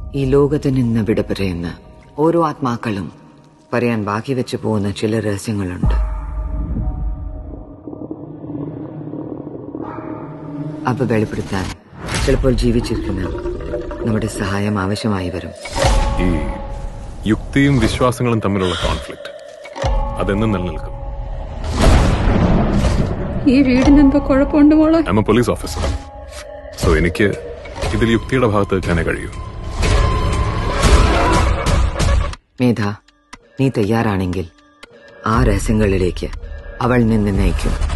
ഈ ലോകത്ത് നിന്ന് വിട പറയുന്ന ഓരോ ആത്മാക്കളും പറയാൻ ബാക്കി വെച്ചു പോകുന്ന ചില രഹസ്യങ്ങളുണ്ട് അവ വെളിപ്പെടുത്താൻ ചിലപ്പോൾ ജീവിച്ചിരിക്കുന്ന നമ്മുടെ സഹായം ആവശ്യമായി വരും ഈ യുക്തിയും വിശ്വാസങ്ങളും തമ്മിലുള്ള കോൺഫ്ലിക്റ്റ് അതെന്നും നിലനിൽക്കും ഈ വീടിന് എന്തോ കുഴപ്പമുണ്ട് മോളെ I am a police officer so എനിക്ക് ഇതിൽ യുക്തിയുടെ ഭാഗത്ത് നിൽക്കാനേ കഴിയൂ മേധ നീ തയ്യാറാണെങ്കിൽ ആ രഹസ്യങ്ങളിലേക്ക് അവൾ നിന്നെ നയിക്കും